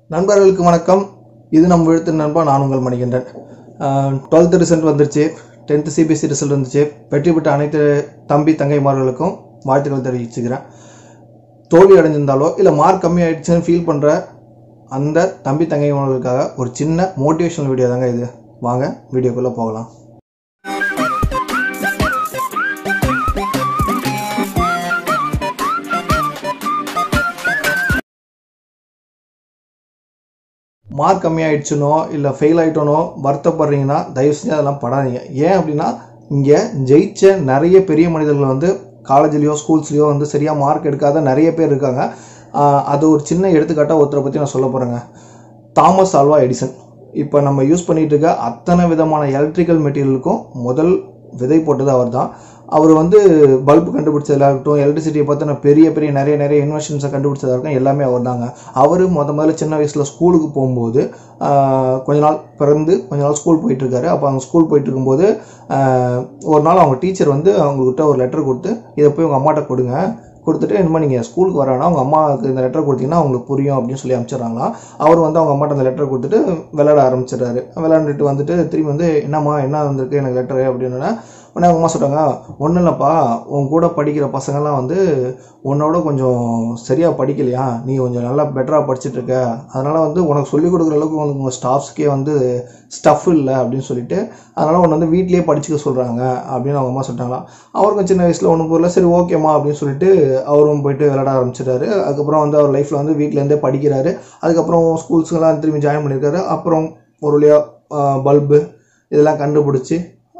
நண்பர்களுக்கு வணக்கம் இது நம்ம எழுத்து நண்பா நான் உங்கள் மணிகண்டன் டுவெல்த்து ரிசல்ட் வந்துருச்சு டென்த்து சிபிஎஸ்சி ரிசல்ட் வந்துச்சு வெற்றி பெற்ற அனைத்து தம்பி தங்கைமார்களுக்கும் வாழ்த்துக்கள் தெரிவிச்சுக்கிறேன் தோல்வி அடைஞ்சிருந்தாலோ இல்லை மார்க் கம்மி ஆயிடுச்சுன்னு ஃபீல் பண்ணுற அந்த தம்பி தங்கைமார்களுக்காக ஒரு சின்ன மோட்டிவேஷனல் வீடியோ தாங்க இது வாங்க வீடியோக்குள்ளே போகலாம் மார்க் கம்மியாயிடுச்சுனோ இல்லை ஃபெயில் ஆகிட்டோனோ வருத்தப்படுறீங்கன்னா தயவு செஞ்சு அதெல்லாம் படாதீங்க ஏன் அப்படின்னா இங்கே ஜெயிச்ச நிறைய பெரிய மனிதர்கள் வந்து காலேஜ்லேயோ ஸ்கூல்ஸ்லேயோ வந்து சரியாக மார்க் எடுக்காத நிறைய பேர் இருக்காங்க ஆஹ் அது ஒரு சின்ன எடுத்துக்காட்டாக ஒருத்தரை பற்றி நான் சொல்ல போகிறேங்க தாமஸ் ஆல்வா எடிசன் இப்போ நம்ம யூஸ் பண்ணிட்டு இருக்க அத்தனை விதமான எலக்ட்ரிக்கல் மெட்டீரியலுக்கும் முதல் விதை போட்டது அவர் தான் அவர் வந்து பல்பு கண்டுபிடிச்சதா இருக்கட்டும் எலக்ட்ரிசிட்டியை பற்றின பெரிய பெரிய நிறைய நிறைய இன்வென்ஷன்ஸை கண்டுபிடிச்சதா இருக்கட்டும் எல்லாமே அவர் தாங்க அவர் முத முதல்ல சின்ன வயசில் ஸ்கூலுக்கு போகும்போது ஆஹ், கொஞ்ச நாள் பிறந்து கொஞ்ச நாள் ஸ்கூல் போயிட்டு இருக்காரு அப்போ அவங்க ஸ்கூல் போயிட்டு இருக்கும்போது ஆஹ், ஒரு நாள் அவங்க டீச்சர் வந்து அவங்கக்கிட்ட ஒரு லெட்டர் கொடுத்து இதை போய் உங்கள் அம்மாட்ட கொடுங்க கொடுத்துட்டு இந்த மாதிரி நீங்கள் ஸ்கூலுக்கு வரானா உங்கள் அம்மாவுக்கு இந்த லெட்டர் கொடுத்தீங்கன்னா அவங்களுக்கு புரியும் அப்படின்னு சொல்லி அனுப்பிச்சிடுறாங்களாம் அவர் வந்து அவங்க அம்மாட்ட அந்த லெட்டர் கொடுத்துட்டு விளையாட ஆரம்பிச்சிடுறாரு விளையாண்டுட்டு வந்துட்டு திரும்பி வந்து என்னம்மா என்ன வந்திருக்கு எனக்கு லெட்டரு அப்படின்னா உடனே அவங்க அம்மா சொல்கிறாங்க ஒன்றும் இல்லைப்பா உன் கூட படிக்கிற பசங்கள்லாம் வந்து உன்னோட கொஞ்சம் சரியாக படிக்கலையா நீ கொஞ்சம் நல்லா பெட்டராக படிச்சுட்டு இருக்க அதனால் வந்து உனக்கு சொல்லிக் கொடுக்குற அளவுக்கு உனக்கு உங்கள் ஸ்டாஃப்ஸ்க்கே வந்து ஸ்டஃப் இல்லை அப்படின்னு சொல்லிட்டு அதனால் உன்னை வந்து வீட்லேயே படிச்சுக்க சொல்கிறாங்க அப்படின்னு அவங்க அம்மா சொல்லிட்டாங்களாம் அவருக்கும் சின்ன வயசில் ஒன்றும் புரியல சரி ஓகேம்மா அப்படின்னு சொல்லிட்டு அவரும் போயிட்டு விளையாட ஆரம்பிச்சிட்டாரு அதுக்கப்புறம் வந்து அவர் லைஃப்பில் வந்து வீட்டிலேருந்தே படிக்கிறாரு அதுக்கப்புறம் ஸ்கூல்ஸ்க்கெல்லாம் திரும்பி ஜாயின் பண்ணியிருக்காரு அப்புறம் ஒரு வழியாக பல்பு இதெல்லாம் கண்டுபிடிச்சி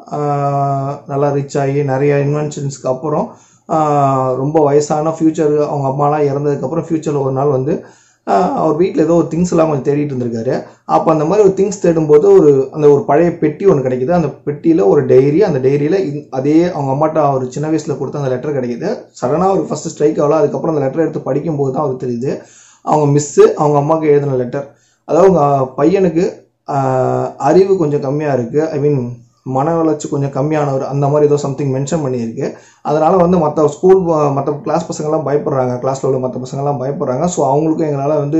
ஆஹ் நல்லா ரிச் ஆகி நிறைய இன்வென்ஷன்ஸ்க்கு அப்புறம் ஆஹ் ரொம்ப வயசான ஃப்யூச்சர் அவங்க அம்மாலாம் இறந்ததுக்கப்புறம் ஃப்யூச்சரில் ஒரு நாள் வந்து ஆஹ் அவர் வீட்டில் ஏதோ ஒரு திங்ஸ் எல்லாம் கொஞ்சம் தேடிட்டு இருந்திருக்காரு அப்போ அந்த மாதிரி ஒரு திங்ஸ் தேடும்போது ஒரு அந்த ஒரு பழைய பெட்டி ஒன்று கிடைக்குது அந்த பெட்டியில் ஒரு டைரி அந்த டைரியில் அதே அவங்க அம்மாட்ட அவர் சின்ன வயசில் கொடுத்த அந்த லெட்டர் கிடைக்குது சடனாக அவர் ஃபர்ஸ்ட் ஸ்ட்ரைக் ஆகல அதுக்கப்புறம் அந்த லெட்டர் எடுத்து படிக்கும்போது தான் அவருக்கு தெரியுது அவங்க மிஸ்ஸு அவங்க அம்மாவுக்கு எழுதின லெட்டர் அதாவது அவங்க பையனுக்கு ஆஹ் அறிவு கொஞ்சம் கம்மியாக இருக்குது ஐ மீன் மன வளர்ச்சி கொஞ்சம் கம்மியானவர் அந்த மாதிரி ஏதோ சம்திங் மென்ஷன் பண்ணியிருக்கு அதனால் வந்து மற்ற ஸ்கூல் மற்ற கிளாஸ் பசங்கள்லாம் பயப்படுறாங்க கிளாஸில் உள்ள மற்ற பசங்கள்லாம் பயப்படுறாங்க ஸோ அவங்களுக்கும் எங்களால் வந்து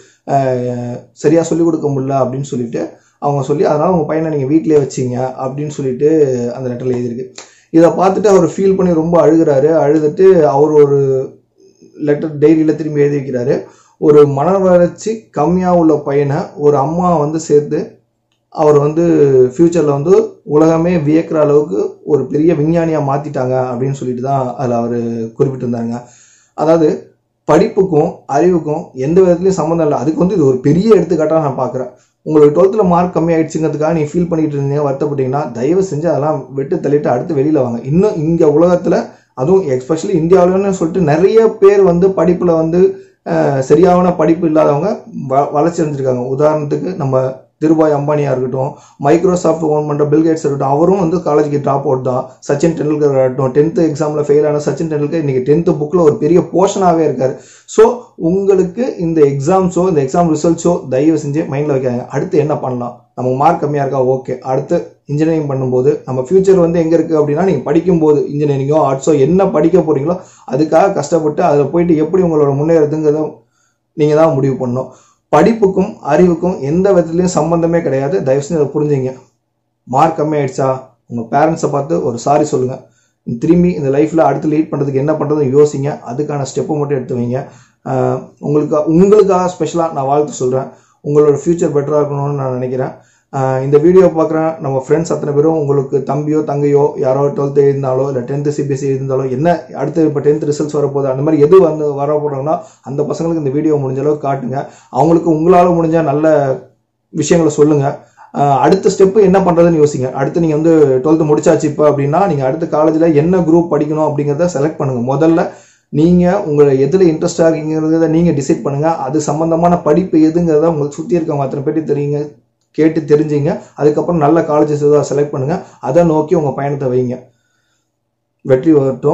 சரியாக சொல்லிக் கொடுக்க முடியல அப்படின்னு சொல்லிட்டு அவங்க சொல்லி அதனால் உங்கள் பையனை நீங்கள் வீட்டிலே வச்சிங்க அப்படின்னு சொல்லிட்டு அந்த லெட்டரில் எழுதியிருக்கு இதை பார்த்துட்டு அவர் ஃபீல் பண்ணி ரொம்ப அழுகிறாரு அழுதுட்டு அவர் ஒரு லெட்டர் டைரியில் திரும்பி எழுதி வைக்கிறாரு ஒரு மன வளர்ச்சி கம்மியாக உள்ள பையனை ஒரு அம்மா வந்து சேர்த்து அவர் வந்து ஃப்யூச்சரில் வந்து உலகமே வியக்கிற அளவுக்கு ஒரு பெரிய விஞ்ஞானியாக மாற்றிட்டாங்க அப்படின்னு சொல்லிட்டு தான் அதில் அவர் குறிப்பிட்டிருந்தாங்க அதாவது படிப்புக்கும் அறிவுக்கும் எந்த விதத்துலையும் சம்மந்தம் இல்லை அதுக்கு வந்து இது ஒரு பெரிய எடுத்துக்காட்டாக நான் பார்க்குறேன் உங்களுக்கு டுவெல்த்தில் மார்க் கம்மி ஆயிடுச்சுங்கிறதுக்காக நீ ஃபீல் பண்ணிட்டு இருந்தீங்க வருத்தப்பட்டீங்கன்னா தயவு செஞ்சு அதெல்லாம் விட்டு தள்ளிட்டு அடுத்து வெளியில் வாங்க இன்னும் இங்கே உலகத்தில் அதுவும் எஸ்பெஷலி இந்தியாவிலன்னு சொல்லிட்டு நிறைய பேர் வந்து படிப்பில் வந்து அஹ், சரியான படிப்பு இல்லாதவங்க வ வளர்ச்சி அடைஞ்சிருக்காங்க உதாரணத்துக்கு நம்ம திருபாய் அம்பானியாக இருக்கட்டும் மைக்ரோசாஃப்ட் ஓன் பண்ணுற பில்கேட்ஸ் இருக்கட்டும் அவரும் வந்து காலேஜுக்கு ட்ராப் அவுட் தான் சச்சின் டெண்டுல்கர் இருக்கட்டும் டென்த்து எக்ஸாமில் ஃபெயில் ஆன சச்சின் டெண்டுல்கர் இன்னைக்கு டென்த்து புக்கில் ஒரு பெரிய போர்ஷனாகவே இருக்காரு ஸோ உங்களுக்கு இந்த எக்ஸாம்ஸோ இந்த எக்ஸாம் ரிசல்ட்ஸோ தயவு செஞ்சு மைண்டில் வைக்காங்க அடுத்து என்ன பண்ணலாம் நமக்கு மார்க் கம்மியாக இருக்கா ஓகே அடுத்து இன்ஜினியரிங் பண்ணும்போது நம்ம ஃபியூச்சர் வந்து எங்கே இருக்குது அப்படின்னா நீங்கள் படிக்கும்போது இன்ஜினியரிங்கோ ஆர்ட்ஸோ என்ன படிக்க போகிறீங்களோ அதுக்காக கஷ்டப்பட்டு அதில் போயிட்டு எப்படி உங்களோட முன்னேறதுங்கிறத நீங்கள் தான் முடிவு பண்ணணும் படிப்புக்கும் அறிவுக்கும் எந்த விதத்துலையும் சம்பந்தமே கிடையாது தயவு செஞ்சு அதை புரிஞ்சுங்க மார்க் கம்மி ஆயிடுச்சா உங்கள் பேரண்ட்ஸை பார்த்து ஒரு சாரி சொல்லுங்கள் திரும்பி இந்த லைஃப்பில் அடுத்து லீட் பண்ணுறதுக்கு என்ன பண்ணுறதுன்னு யோசிங்க அதுக்கான ஸ்டெப்பை மட்டும் எடுத்து வைங்க ஆஹ் உங்களுக்கு உங்களுக்காக ஸ்பெஷலாக நான் வாழ்த்து சொல்கிறேன் உங்களோட ஃப்யூச்சர் பெட்டராக இருக்கணும்னு நான் நினைக்கிறேன் ஆஹ் இந்த வீடியோ பார்க்குறேன் நம்ம ஃப்ரெண்ட்ஸ் அத்தனை பேரும் உங்களுக்கு தம்பியோ தங்கையோ யாரோ டுவெல்த்து எழுந்தாலோ இல்லை டென்த்து சிபிஎஸ்சி எழுந்தாலோ என்ன அடுத்து இப்போ டென்த் ரிசல்ட்ஸ் வரப்போகுது அந்த மாதிரி எது வந்து வர போகிறாங்கன்னா அந்த பசங்களுக்கு இந்த வீடியோ முடிஞ்ச அளவுக்கு காட்டுங்க அவங்களுக்கு உங்களால் முடிஞ்ச நல்ல விஷயங்களை சொல்லுங்கள் அடுத்த ஸ்டெப்பு என்ன பண்ணுறதுன்னு யோசிங்க அடுத்து நீங்கள் வந்து டுவெல்த்து முடிச்சாச்சு இப்போ அப்படின்னா நீங்கள் அடுத்த காலேஜில் என்ன குரூப் படிக்கணும் அப்படிங்கிறத செலக்ட் பண்ணுங்கள் முதல்ல நீங்கள் உங்களை எதில் இன்ட்ரெஸ்டாக இருக்கீங்கிறத நீங்கள் டிசைட் பண்ணுங்கள் அது சம்மந்தமான படிப்பு எதுங்கிறத உங்களுக்கு சுற்றி இருக்கவங்க அத்தனை பேட்டி தெரியுங்க கேட்டு தெரிஞ்சுங்க அதுக்கப்புறம் நல்ல காலேஜஸ் எதாவது செலக்ட் பண்ணுங்கள் அதை நோக்கி உங்கள் பயணத்தை வைங்க வெற்றி வரட்டும்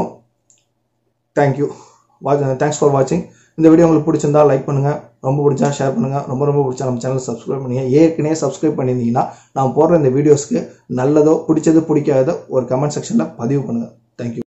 தேங்க்யூ வாட்ச் தேங்க்ஸ் ஃபார் வாட்சிங் இந்த வீடியோ உங்களுக்கு பிடிச்சிருந்தா லைக் பண்ணுங்கள் ரொம்ப பிடிச்சா ஷேர் பண்ணுங்கள் ரொம்ப ரொம்ப பிடிச்சா நம்ம சேனல் சப்ஸ்கிரைப் பண்ணுங்க ஏற்கனவே சப்ஸ்கிரைப் பண்ணியிருந்தீங்கன்னா நான் போடுற இந்த வீடியோஸ்க்கு நல்லதோ பிடிச்சது பிடிக்காததோ ஒரு கமெண்ட் செக்ஷனில் பதிவு பண்ணுங்கள் தேங்க்யூ